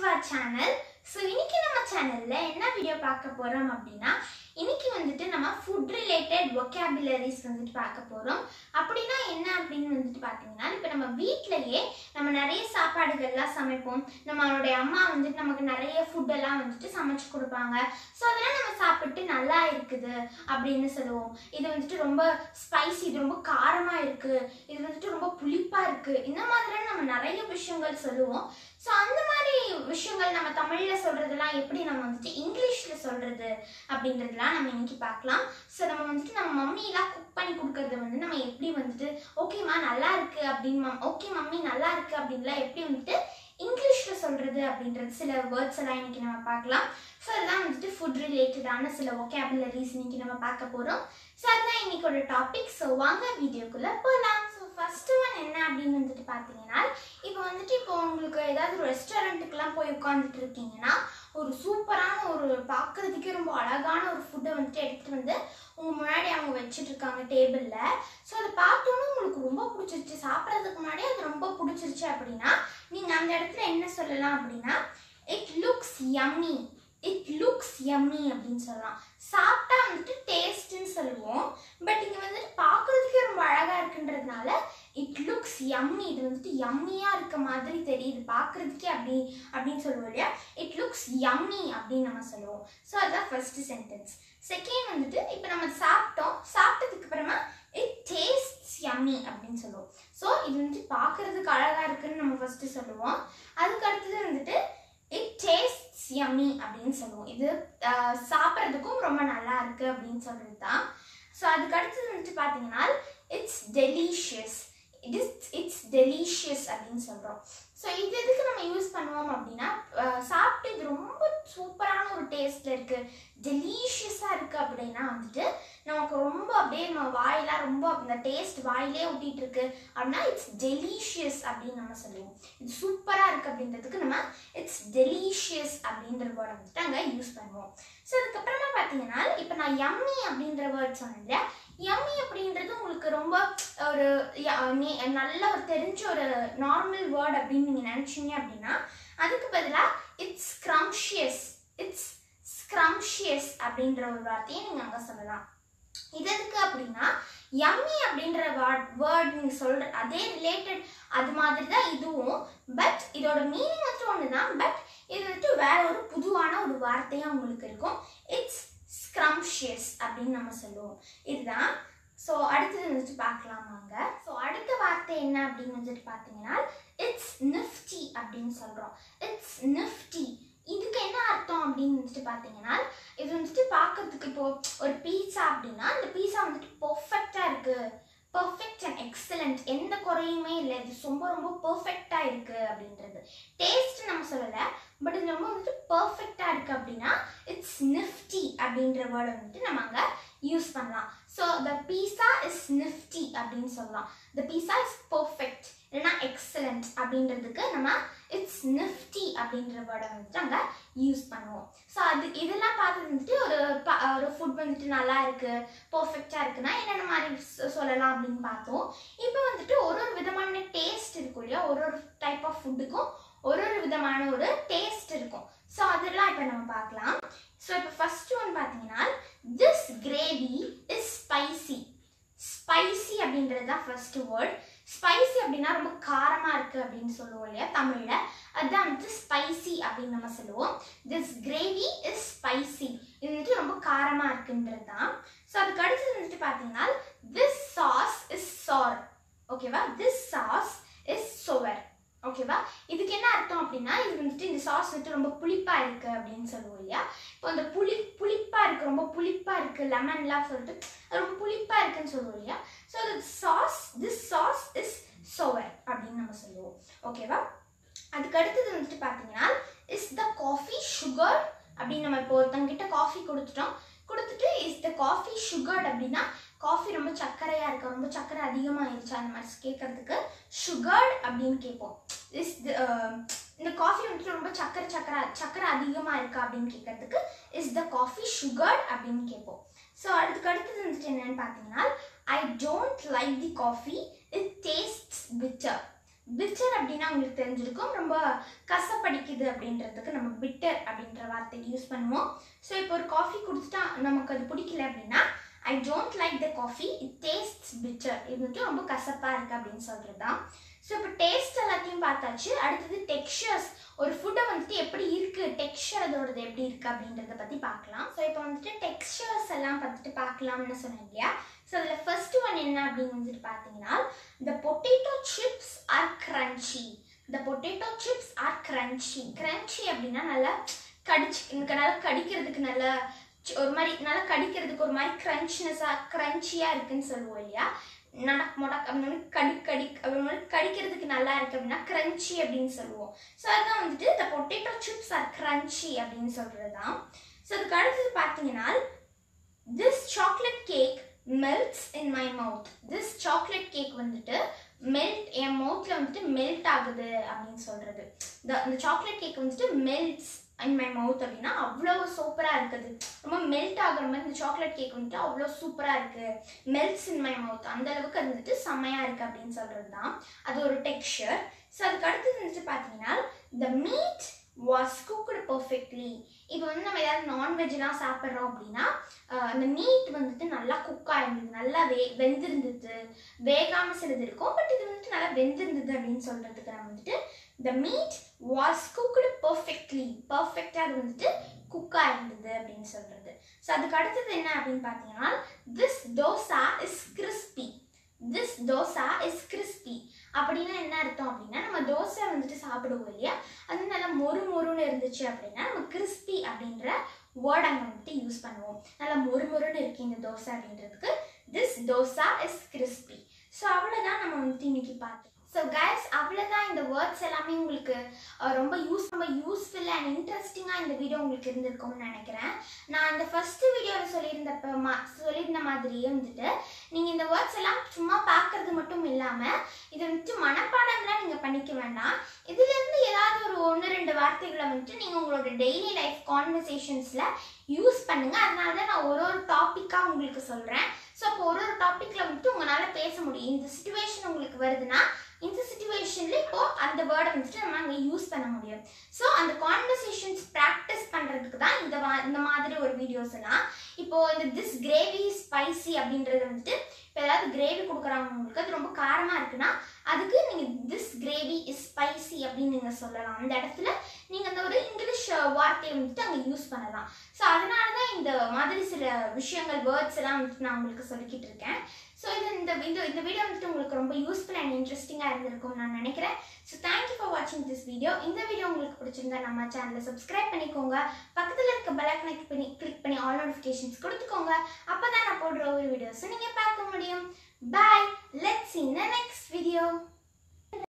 to our channel so இன்னைக்கு நம்ம சேனல்ல என்ன வீடியோ பார்க்க போறோம் அப்படின்னா இன்னைக்கு வந்துட்டு நம்ம ஃபுட் ரிலேட்டட் vocabularies வந்துட்டு பார்க்க போறோம் அப்படின்னா என்ன அப்படின்னு வந்துட்டு பார்த்தீங்கன்னா இப்போ நம்ம வீட்டிலேயே நம்ம நிறைய சாப்பாடுகள்லாம் சமைப்போம் நம்மளுடைய அம்மா வந்துட்டு நமக்கு நிறைய ஃபுட் எல்லாம் வந்துட்டு சமைச்சு கொடுப்பாங்க ஸோ அதெல்லாம் நம்ம சாப்பிட்டு நல்லா இருக்குது அப்படின்னு சொல்லுவோம் இது வந்துட்டு ரொம்ப ஸ்பைசி இது ரொம்ப காரமா இருக்கு இது வந்துட்டு ரொம்ப புளிப்பா இருக்கு இந்த மாதிரிலாம் நம்ம நிறைய விஷயங்கள் சொல்லுவோம் ஸோ அந்த மாதிரி விஷயங்கள் நம்ம தமிழ்ல சொல்றதெல்லாம் எப்படி நம்ம வந்துட்டு இங்கிலீஷ்ல சொல்றது அப்படின்றதெல்லாம் நம்ம இன்னைக்கு பார்க்கலாம் ஸோ நம்ம வந்துட்டு நம்ம மம்மிலாம் குக் பண்ணி கொடுக்கறது வந்து நம்ம எப்படி வந்துட்டு ஓகேம்மா நல்லா இருக்கு அப்படின்னு ஓகே மம்மி நல்லா இருக்கு அப்படின்லாம் எப்படி வந்துட்டு இங்கிலீஷ்ல சொல்றது அப்படின்றது சில வேர்ட்ஸ் எல்லாம் இன்னைக்கு நம்ம பார்க்கலாம் ஸோ அதெல்லாம் வந்துட்டு ஃபுட் ரிலேட்டடான சில vocabularies இன்னைக்கு நம்ம பார்க்க போறோம் ஸோ அதுதான் இன்னைக்கோட டாபிக் ஸோ வாங்க வீடியோக்குள்ள போகலாம் ஸோ ஃபர்ஸ்ட் ஒன் என்ன அப்படின்னு வந்துட்டு பார்த்தீங்கன்னா இப்போ வந்துட்டு இப்போ உங்களுக்கு ஏதாவது ஒரு ரெஸ்டாரண்ட்டுக்கெல்லாம் போய் உட்காந்துட்டு இருக்கீங்கன்னா ஒரு சூப்பரான ஒரு பார்க்கறதுக்கே ரொம்ப அழகான ஒரு ஃபுட்டை வந்துட்டு எடுத்துட்டு வந்து உங்க முன்னாடி அவங்க வச்சுட்டு இருக்காங்க டேபிள்ல ஸோ அதை பார்த்தோன்னே உங்களுக்கு ரொம்ப பிடிச்சிருச்சு சாப்பிட்றதுக்கு முன்னாடி அது ரொம்ப பிடிச்சிருச்சு அப்படின்னா நீங்க அந்த இடத்துல என்ன சொல்லலாம் அப்படின்னா it looks yummy it looks yummy அப்படின்னு சொல்லலாம் சாப்பிட்டா வந்துட்டு டேஸ்ட்னு சொல்லுவோம் பட் இங்க வந்துட்டு பார்க்கறதுக்கே ரொம்ப அழகா இருக்குன்றதுனால இட் லுக்ஸ் யம்மி இது வந்துட்டு யம்மியா இருக்க மாதிரி தெரியுது பார்க்கறதுக்கே அப்படி அப்படின்னு சொல்லுவோம் இல்லையா இட் லுக்ஸ் யம்மி அப்படின்னு நம்ம சொல்லுவோம் ஸோ அதுதான் ஃபர்ஸ்ட் சென்டென்ஸ் செகண்ட் வந்துட்டு இப்போ நம்ம சாப்பிட்டோம் சாப்பிட்டதுக்கு அப்புறமா இட் டேஸ்ட்ஸ் யம்மி அப்படின்னு சொல்லுவோம் ஸோ இது வந்துட்டு பார்க்கறதுக்கு அழகா இருக்குன்னு நம்ம ஃபர்ஸ்ட் சொல்லுவோம் அதுக்கு அடுத்தது வந்துட்டு இட் டேஸ்ட்ஸ் யம்மி அப்படின்னு சொல்லுவோம் இது ஆஹ், சாப்பிட்றதுக்கும் ரொம்ப நல்லா இருக்கு அப்படின்னு சொல்றது தான் ஸோ அதுக்கு அடுத்தது வந்துட்டு பார்த்தீங்கன்னா it's delicious it is it's delicious அப்படின்னு சொல்கிறோம் ஸோ இது எதுக்கு நம்ம யூஸ் பண்ணுவோம் அப்படின்னா ஆஹ், சாப்பிட்டு இது ரொம்ப சூப்பரான ஒரு டேஸ்ட்ல இருக்கு டெலிஷியஸாக இருக்கு அப்படின்னா வந்துட்டு நமக்கு ரொம்ப அப்படியே நம்ம வாயெல்லாம் ரொம்ப அந்த டேஸ்ட் வாயிலே ஊட்டிட்டு இருக்கு அப்படின்னா இட்ஸ் டெலிஷியஸ் அப்படின்னு நம்ம சொல்லுவோம் இது சூப்பராக இருக்கு அப்படின்றதுக்கு நம்ம இட்ஸ் டெலிஷியஸ் அப்படின்ற வேர்டை வந்துட்டு அங்கே யூஸ் பண்ணுவோம் ஸோ அதுக்கப்புறமா பார்த்தீங்கன்னா இப்போ நான் யம்மி அப்படின்ற வேர்ட் சொன்னேன் இல்லையா யம்மி அப்படின்றது உங்களுக்கு ரொம்ப ஒரு ய- நீ- நல்ல ஒரு தெரிஞ்ச ஒரு நார்மல் வேர்ட் அப்படின்னு நீங்கள் நினச்சிங்க அப்படின்னா அதுக்கு பதிலாக இட்ஸ் ஸ்க்ரம்ஷியஸ் இட்ஸ் ஸ்க்ரம்ஷியஸ் அப்படின்ற ஒரு வார்த்தையை நீங்கள் அங்கே சொல்லலாம் இது எதுக்கு அப்படின்னா யம்மி அப்படின்ற வேர்ட் வேர்ட் நீங்கள் சொல்கிற அதே ரிலேட்டட் அது மாதிரி தான் இதுவும் பட் இதோட மீனிங் வந்துட்டு ஒன்று தான் பட் இது வந்துட்டு வேற ஒரு புதுவான ஒரு வார்த்தையாக உங்களுக்கு இருக்கும் இட்ஸ் ஸ்க்ரம்ஷியஸ் அப்படின்னு நம்ம சொல்லுவோம் இதுதான் ஸோ அடுத்தது வந்துட்டு பார்க்கலாம் வாங்க ஸோ அடுத்த வார்த்தை என்ன அப்படின்னு வந்துட்டு பார்த்தீங்கன்னா இட்ஸ் நிஃப்டி அப்படின்னு சொல்கிறோம் இட்ஸ் நிஃப்டி இதுக்கு என்ன அர்த்தம் அப்படின்னு வந்துட்டு பார்த்தீங்கன்னா இது வந்துட்டு பார்க்கறதுக்கு இப்போ ஒரு பீஸா அப்படின்னா அந்த பீஸா வந்துட்டு பர்ஃபெக்டாக இருக்கு பர்ஃபெக்ட் அண்ட் எக்ஸலண்ட் எந்த குறையுமே இல்லை இது ரொம்ப ரொம்ப பர்ஃபெக்டாக இருக்கு அப்படின்றது டேஸ்ட் நம்ம சொல்லலை பட் இது ரொம்ப வந்துட்டு பர்ஃபெக்டாக இருக்கு அப்படின்னா இட்ஸ் நிஃப்டி அப்படின்ற வேர்டை வந்துட்டு நம்ம அங்கே யூஸ் பண்ணலாம் so the pizza is nifty அப்படின்னு சொல்லலாம் த பீஸா இஸ் பர்ஃபெக்ட் இல்லைன்னா எக்ஸலண்ட் அப்படின்றதுக்கு நம்ம இட்ஸ் நிஃப்டி அப்படின்ற வேர்டை வந்துட்டு அங்கே யூஸ் பண்ணுவோம் ஸோ அது இதெல்லாம் பார்த்து வந்துட்டு ஒரு ப- ஒரு ஃபுட் வந்துட்டு நல்லா இருக்கு பர்ஃபெக்டாக இருக்குன்னா என்னென்ன மாதிரி சொ- சொல்லலாம் அப்படின்னு பார்த்தோம் இப்போ வந்துட்டு ஒரு ஒரு விதமான டேஸ்ட் இருக்கும் இல்லையா ஒரு ஒரு டைப் ஆஃப் ஃபுட்டுக்கும் ஒரு ஒரு விதமான ஒரு டேஸ்ட் இருக்கும் ஸோ அதெல்லாம் இப்போ நம்ம பார்க்கலாம் ஸோ இப்போ ஃபர்ஸ்ட் ஒன் பார்த்தீங்கன்னா this gravy is spicy spicy அப்படின்றது தான் ஃபர்ஸ்ட் வேர்ட் ஸ்பைசி அப்படின்னா ரொம்ப காரமாக இருக்குது அப்படின்னு சொல்லுவோம் இல்லையா தமிழில் அதுதான் வந்துட்டு ஸ்பைசி அப்படின்னு நம்ம சொல்லுவோம் திஸ் கிரேவி இஸ் ஸ்பைசி இது வந்துட்டு ரொம்ப காரமாக இருக்குன்றது தான் ஸோ அதுக்கு அடுத்தது வந்துட்டு பார்த்தீங்கன்னா திஸ் சாஸ் இஸ் சார் ஓகேவா திஸ் சாஸ் இஸ் சோவர் ஓகேவா இதுக்கு என்ன அர்த்தம் அப்படின்னா இது வந்துட்டு இந்த சாஸ் வந்துட்டு ரொம்ப புளிப்பா இருக்கு அப்படின்னு சொல்லுவோம் இல்லையா இப்போ அந்த புளி புளிப்பா இருக்கு ரொம்ப புளிப்பா இருக்கு லெமன்லாம் சொல்லிட்டு அது ரொம்ப புளிப்பா இருக்குன்னு சொல்லுவோம் இல்லையா ஸோ அது sauce this sauce is sour அப்படின்னு நம்ம சொல்லுவோம் ஓகேவா அதுக்கு அடுத்தது வந்துட்டு பார்த்தீங்கன்னா இஸ் த காஃபி சுகர் அப்படின்னு நம்ம இப்போ ஒருத்தங்கிட்ட காஃபி கொடுத்துட்டோம் கொடுத்துட்டு இஸ் த காஃபி சுகர்ட் அப்படின்னா காஃபி ரொம்ப சர்க்கரையா இருக்கு ரொம்ப சர்க்கரை அதிகமாயிருச்சு அந்த மாதிரி கேட்கறதுக்கு சுகர்ட் அப்படின்னு கேட்போம் இஸ் இந்த காஃபி வந்துட்டு ரொம்ப சக்கரை சக்கரை சக்கரை அதிகமாக இருக்கா அப்படின்னு கேட்கறதுக்கு இஸ் த காஃபி சுகர்ட் அப்படின்னு கேட்போம் ஸோ அதுக்கு அடுத்தது வந்துட்டு என்னன்னு பார்த்தீங்கன்னா I don't like the coffee it tastes bitter bitter அப்படின்னா உங்களுக்கு தெரிஞ்சிருக்கும் ரொம்ப கசப்படிக்குது அப்படின்றதுக்கு நம்ம பிட்டர் அப்படின்ற வார்த்தை யூஸ் பண்ணுவோம் ஸோ இப்போ ஒரு காஃபி குடிச்சிட்டா நமக்கு அது பிடிக்கல அப்படின்னா I don't like the coffee it taste bitter இது வந்துட்டு ரொம்ப கசப்பாக இருக்குது அப்படின்னு சொல்கிறது தான் ஸோ இப்போ டேஸ்ட் எல்லாத்தையும் பார்த்தாச்சு அடுத்தது டெக்ஸ்சர்ஸ் ஒரு ஃபுட்டை வந்துட்டு எப்படி இருக்குது டெக்ஸ்சர் அதோடது எப்படி இருக்குது அப்படின்றத பற்றி பார்க்கலாம் ஸோ இப்போ வந்துட்டு டெக்ஸ்சர்ஸ் எல்லாம் பார்த்துட்டு பார்க்கலாம்னு சொன்னேன் இல்லையா ஸோ அதில் ஃபர்ஸ்ட் ஒன் என்ன அப்படின்னு வந்துட்டு பார்த்தீங்கன்னா the potato chips are crunchy the potato chips are crunchy crunchy அப்படின்னா நல்லா கடிச்சு எனக்கு நல்லா கடிக்கிறதுக்கு நல்லா சி- ஒரு மாதிரி நல்லா கடிக்கிறதுக்கு ஒரு மாதிரி கிரன்ச்னஸாக க்ரன்ச்சியாக இருக்குன்னு சொல்லுவோம் இல்லையா நடக் மொடக் அப்படின்னு கடி கடி அப்படி மாதிரி கடிக்கிறதுக்கு நல்லா இருக்கு அப்படின்னா கிரன்ச்சி அப்படின்னு சொல்லுவோம் ஸோ அதான் வந்துட்டு the potato chips are crunchy அப்படின்னு சொல்கிறது தான் ஸோ அதுக்கு அடுத்தது பார்த்தீங்கன்னா this chocolate cake melts in my mouth this chocolate cake வந்துட்டு மெல்ட் என் மவுத்தில் வந்துட்டு மெல்ட் ஆகுது அப்படின்னு சொல்கிறது இந்த இந்த சாக்லேட் கேக் வந்துட்டு மெல்ட்ஸ் இன் மை மவுத் அப்படின்னா அவ்வளோ சூப்பராக இருக்குது ரொம்ப மெல்ட் ஆகுற மாதிரி இந்த சாக்லேட் கேக் வந்துட்டு அவ்வளோ சூப்பராக இருக்குது மெல்ட்ஸ் இன் மை மவுத் அந்த அளவுக்கு அது வந்துட்டு செம்மையாக இருக்குது அப்படின்னு சொல்கிறது தான் அது ஒரு டெக்ஸ்சர் ஸோ அதுக்கு அடுத்தது வந்துட்டு பார்த்தீங்கன்னா the meat was cooked perfectly இப்போ வந்து நம்ம ஏதாவது நான்வெஜ்லாம் சாப்பிட்றோம் அப்படின்னா ஆஹ் அந்த மீட் வந்துட்டு நல்லா குக் ஆயிருந்தது நல்லா வே வெந்திருந்தது வேகாமல் சிலது இருக்கும் பட் இது வந்துட்டு நல்லா வெந்திருந்தது அப்படின்னு சொல்கிறதுக்கு நம்ம வந்துட்டு the meat was cooked perfectly பர்ஃபெக்டாக அது வந்துட்டு குக்காக இருந்தது அப்படின்னு சொல்கிறது ஸோ அதுக்கு அடுத்தது என்ன அப்படின்னு பார்த்தீங்கன்னா this dosa is crispy this dosa is crispy அப்படின்னா என்ன அர்த்தம் அப்படின்னா நம்ம தோசை வந்துட்டு சாப்பிடுவோம் இல்லையா அது நல்லா மொறு மொறுன்னு இருந்துச்சு அப்படின்னா நம்ம கிறிஸ்பி அப்படின்ற வேர்ட் அங்கே வந்துட்டு யூஸ் பண்ணுவோம் நல்லா மொறு மொறுன்னு இருக்கு இந்த தோசை அப்படின்றதுக்கு this dosa is crispy so அவ்வளோதான் நம்ம வந்துட்டு இன்னைக்கு பார்த்தோம் ஸோ கைஸ் அவ்வளோதான் இந்த வேர்ட்ஸ் எல்லாமே உங்களுக்கு அஹ், ரொம்ப யூஸ் ரொம்ப யூஸ்ஃபுல் அண்ட் இன்ட்ரெஸ்டிங்காக இந்த வீடியோ உங்களுக்கு இருந்திருக்கும்னு நினைக்கிறேன் நான் இந்த ஃபஸ்ட்டு வீடியோவில் சொல்லியிருந்தப்ப மா சொல்லியிருந்த மாதிரியே வந்துட்டு நீங்கள் இந்த வேர்ட்ஸ் எல்லாம் சும்மா பார்க்கறது மட்டும் இல்லாமல் இதை வந்துட்டு மனப்பாடம்லாம் நீங்கள் பண்ணிக்க வேண்டாம் இதுலேருந்து ஏதாவது ஒரு ஒன்று ரெண்டு வார்த்தைகளை வந்துட்டு நீங்கள் உங்களோட டெய்லி லைஃப் கான்வர்சேஷன்ஸில் யூஸ் பண்ணுங்கள் அதனால தான் நான் ஒரு ஒரு டாப்பிக்காக உங்களுக்கு சொல்கிறேன் ஸோ அப்போ ஒரு ஒரு டாப்பிக்கில் வந்துட்டு உங்களால் பேச முடியும் இந்த சுச்சுவேஷன் உங்களுக்கு வருதுன்னா இந்த சுச்சுவேஷன்ல இப்போ அந்த வேர்டை வந்துட்டு நம்ம அங்கே யூஸ் பண்ண முடியும் ஸோ அந்த கான்வர்சேஷன்ஸ் ப்ராக்டிஸ் பண்ணுறதுக்கு தான் இந்த வா- இந்த மாதிரி ஒரு வீடியோஸ் எல்லாம் இப்போ இந்த திஸ் கிரேவி ஸ்பைசி அப்படின்றது வந்துட்டு இப்போ ஏதாவது கிரேவி கொடுக்குறாங்க உங்களுக்கு அது ரொம்ப காரமாக இருக்குன்னா அதுக்கு நீங்கள் திஸ் கிரேவி இஸ் ஸ்பைசி அப்படின்னு நீங்கள் சொல்லலாம் அந்த இடத்துல நீங்கள் அந்த ஒரு இங்கிலீஷ் வார்த்தையை வந்துட்டு அங்கே யூஸ் பண்ணலாம் ஸோ அதனால தான் இந்த மாதிரி சில விஷயங்கள் வேர்ட்ஸ் எல்லாம் வந்துட்டு நான் உங்களுக்கு சொல்லிக்கிட்டு இருக்கேன் ஸோ இது இந்த இந்த இந்த வீடியோ வந்துட்டு உங்களுக்கு ரொம்ப யூஸ்ஃபுல் அண்ட் இன்ட்ரெஸ்டிங்காக இருந்திருக்கும் நான் நினைக்கிறேன் ஸோ தேங்க்யூ ஃபார் வாட்சிங் திஸ் வீடியோ இந்த வீடியோ உங்களுக்கு பிடிச்சிருந்தா நம்ம சேனலை சப்ஸ்கிரைப் பண்ணிக்கோங்க பக்கத்தில் இருக்க பெல் ஐக்கனை கிளிக் பண்ணி கிளிக் பண்ணி ஆல் நோட்டிஃபிகேஷன்ஸ் கொடுத்துக்கோங்க அப்போ தான் நான் போடுற ஒரு வீடியோஸை நீங்கள் பார்க்க முடியும் bye let's in the next video